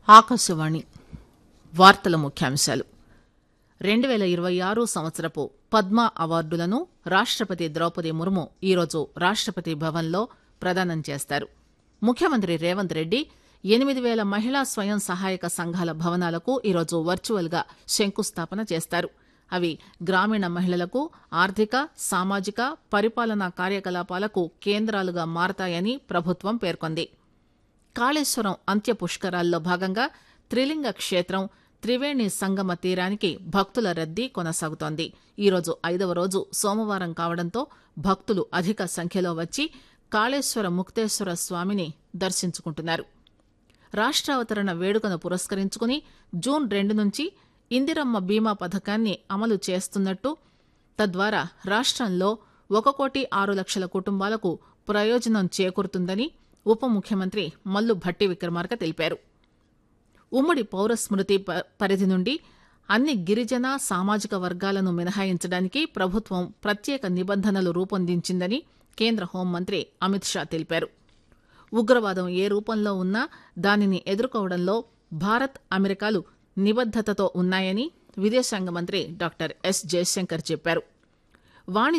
ఆకాశవాణి వార్తల ముఖ్యాంశాలు రెండు పేల ఇరవై ఆరు సంవత్సరపు పద్మ అవార్డులను రాష్టపతి ద్రౌపది ముర్ము ఈరోజు రాష్టపతి భవన్లో ప్రదానం చేస్తారు ముఖ్యమంత్రి రేవంత్ రెడ్డి ఎనిమిది పేల మహిళా స్వయం సహాయక సంఘాల భవనాలకు ఈరోజు వర్చువల్ గా శంకుస్థాపన చేస్తారు అవి గ్రామీణ మహిళలకు ఆర్థిక సామాజిక పరిపాలనా కార్యకలాపాలకు కేంద్రాలుగా మారతాయని ప్రభుత్వం పేర్కొంది కాళేశ్వరం అంత్య పుష్కరాల్లో భాగంగా త్రిలింగ క్షేత్రం త్రివేణి సంగమ తీరానికి భక్తుల రద్దీ కొనసాగుతోంది ఈరోజు ఐదవ రోజు సోమవారం కావడంతో భక్తులు అధిక సంఖ్యలో వచ్చి కాళేశ్వర ముక్తేశ్వర స్వామిని దర్శించుకుంటున్నారు రాష్టావతరణ వేడుకను పురస్కరించుకుని జూన్ రెండు నుంచి ఇందిరమ్మ బీమా పథకాన్ని అమలు చేస్తున్నట్టు తద్వారా రాష్టంలో ఒక కోటి ఆరు లక్షల కుటుంబాలకు ప్రయోజనం చేకూరుతుందని ఉప ముఖ్యమంత్రి మల్లు భట్టి విక్రమార్క తెలిపారు ఉమ్మడి పౌర స్మృతి ప- పరిధి నుండి అన్ని గిరిజన సామాజిక వర్గాలను మినహాయించడానికి ప్రభుత్వం ప్రత్యేక నిబంధనలు రూపొందించిందని కేంద్ర హోంమంత్రి అమిత్ షా తెలిపారు ఉగ్రవాదం ఏ రూపంలో ఉన్నా దానిని ఎదుర్కోవడంలో భారత్ అమెరికాలు నిబద్దతతో ఉన్నాయని విదేశాంగ మంత్రి డాక్టర్ ఎస్ జయశంకర్ చెప్పారు వాణి